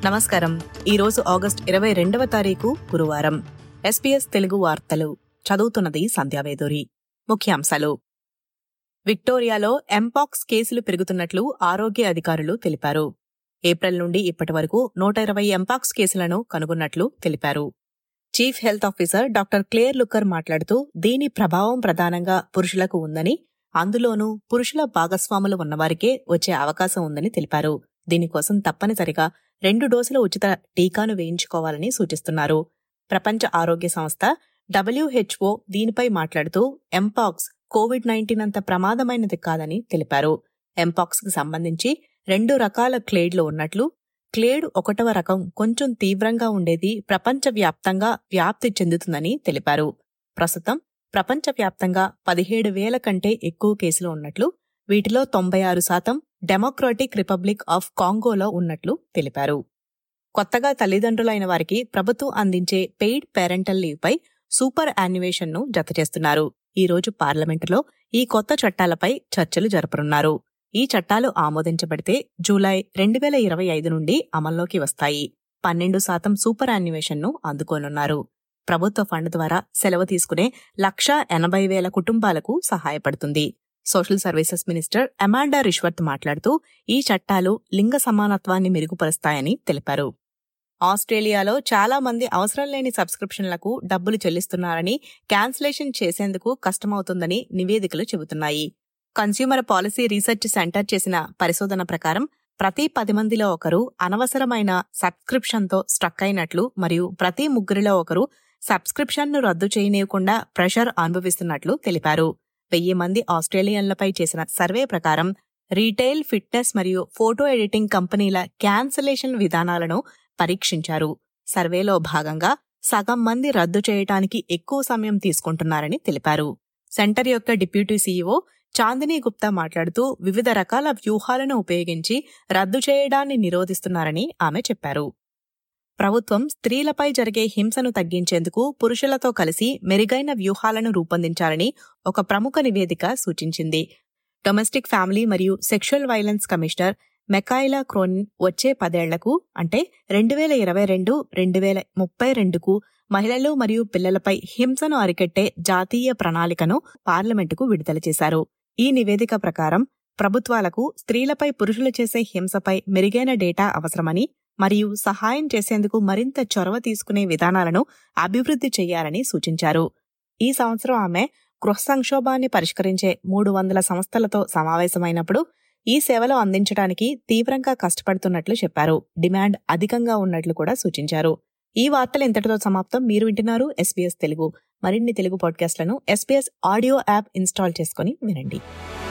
నమస్కారం ఈరోజు ఆగస్ట్ ఇరవై రెండవ తారీఖు గురువారం ఎస్పీఎస్ తెలుగు వార్తలు చదువుతున్నది సంధ్యావేదూరి ముఖ్యాంశాలు విక్టోరియాలో ఎంపాక్స్ కేసులు పెరుగుతున్నట్లు ఆరోగ్య అధికారులు తెలిపారు ఏప్రిల్ నుండి ఇప్పటి వరకు నూట ఇరవై ఎంపాక్స్ కేసులను కనుగొన్నట్లు తెలిపారు chief health officer doctor Clare Looker మాట్లాడుతూ దీని ప్రభావం ప్రధానంగా పురుషులకు ఉందని అందులోనూ పురుషుల భాగస్వాములు ఉన్నవారికే వచ్చే అవకాశం ఉందని తెలిపారు దీనికోసం తప్పనిసరిగా రెండు డోసుల ఉచిత టీకాను వేయించుకోవాలని సూచిస్తున్నారు ప్రపంచ ఆరోగ్య సంస్థ డబ్ల్యూహెచ్ఓ దీనిపై మాట్లాడుతూ ఎంపాక్స్ కోవిడ్ నైన్టీన్ అంత ప్రమాదమైనది కాదని తెలిపారు ఎంపాక్స్ కు సంబంధించి రెండు రకాల క్లేడ్లు ఉన్నట్లు క్లేడ్ ఒకటవ రకం కొంచెం తీవ్రంగా ఉండేది ప్రపంచవ్యాప్తంగా వ్యాప్తి చెందుతుందని తెలిపారు ప్రస్తుతం ప్రపంచవ్యాప్తంగా పదిహేడు వేల కంటే ఎక్కువ కేసులు ఉన్నట్లు వీటిలో తొంభై ఆరు శాతం డెమోక్రాటిక్ రిపబ్లిక్ ఆఫ్ కాంగోలో ఉన్నట్లు తెలిపారు కొత్తగా తల్లిదండ్రులైన వారికి ప్రభుత్వం అందించే పెయిడ్ పేరెంటల్ లీవ్ పై సూపర్ యాన్యువేషన్ ను జతచేస్తున్నారు ఈ రోజు పార్లమెంటులో ఈ కొత్త చట్టాలపై చర్చలు జరపనున్నారు ఈ చట్టాలు ఆమోదించబడితే జూలై రెండు వేల ఇరవై ఐదు నుండి అమల్లోకి వస్తాయి పన్నెండు శాతం సూపర్ యాన్యువేషన్ ను అందుకోనున్నారు ప్రభుత్వ ఫండ్ ద్వారా సెలవు తీసుకునే లక్షా ఎనభై వేల కుటుంబాలకు సహాయపడుతుంది social services minister Amanda Rishworth మాట్లాడుతూ ఈ చట్టాలు లింగ సమానత్వాన్ని మెరుగుపరుస్తాయని తెలిపారు ఆస్ట్రేలియాలో చాలా మంది అవసరం లేని సబ్స్క్రిప్షన్లకు డబ్బులు చెల్లిస్తున్నారని క్యాన్సిలేషన్ చేసేందుకు కష్టమవుతుందని నివేదికలు చెబుతున్నాయి కన్స్యూమర్ పాలసీ రీసెర్చ్ సెంటర్ చేసిన పరిశోధన ప్రకారం ప్రతి పది మందిలో ఒకరు అనవసరమైన సబ్స్క్రిప్షన్తో స్ట్రక్ అయినట్లు మరియు ప్రతి ముగ్గురిలో ఒకరు సబ్స్క్రిప్షన్ను రద్దు చేయనీయకుండా ప్రెషర్ అనుభవిస్తున్నట్లు తెలిపారు వెయ్యి మంది ఆస్ట్రేలియన్లపై చేసిన సర్వే ప్రకారం రీటైల్ ఫిట్నెస్ మరియు ఫోటో ఎడిటింగ్ కంపెనీల క్యాన్సలేషన్ విధానాలను పరీక్షించారు సర్వేలో భాగంగా సగం మంది రద్దు చేయటానికి ఎక్కువ సమయం తీసుకుంటున్నారని తెలిపారు సెంటర్ యొక్క డిప్యూటీ సీఈఓ చాందినీ గుప్తా మాట్లాడుతూ వివిధ రకాల వ్యూహాలను ఉపయోగించి రద్దు చేయడాన్ని నిరోధిస్తున్నారని ఆమె చెప్పారు ప్రభుత్వం స్త్రీలపై జరిగే హింసను తగ్గించేందుకు పురుషులతో కలిసి మెరుగైన వ్యూహాలను రూపొందించాలని ఒక ప్రముఖ నివేదిక సూచించింది డొమెస్టిక్ ఫ్యామిలీ మరియు sexual violence commissioner Micaela Cronin వచ్చే పదేళ్లకు అంటే రెండు వేల ఇరవై రెండు రెండు వేల ముప్పై రెండుకు మహిళలు మరియు పిల్లలపై హింసను అరికెట్టే జాతీయ ప్రణాళికను పార్లమెంటుకు విడుదల చేశారు ఈ నివేదిక ప్రకారం ప్రభుత్వాలకు స్త్రీలపై పురుషులు చేసే హింసపై మెరుగైన డేటా అవసరమని మరియు సహాయం చేసేందుకు మరింత చొరవ తీసుకునే విధానాలను అభివృద్ధి చేయాలని సూచించారు ఈ సంవత్సరం ఆమె గృహ సంక్షోభాన్ని పరిష్కరించే మూడు వందల సంస్థలతో సమావేశమైనప్పుడు ఈ సేవలు అందించడానికి తీవ్రంగా కష్టపడుతున్నట్లు చెప్పారు డిమాండ్ అధికంగా ఉన్నట్లు కూడా సూచించారు ఈ వార్తలు ఇంతటితో సమాప్తం మీరు వింటున్నారు ఎస్పీఎస్ తెలుగు మరిన్ని తెలుగు పాడ్కాస్ట్లను ఎస్పీఎస్ ఆడియో యాప్ ఇన్స్టాల్ చేసుకుని వినండి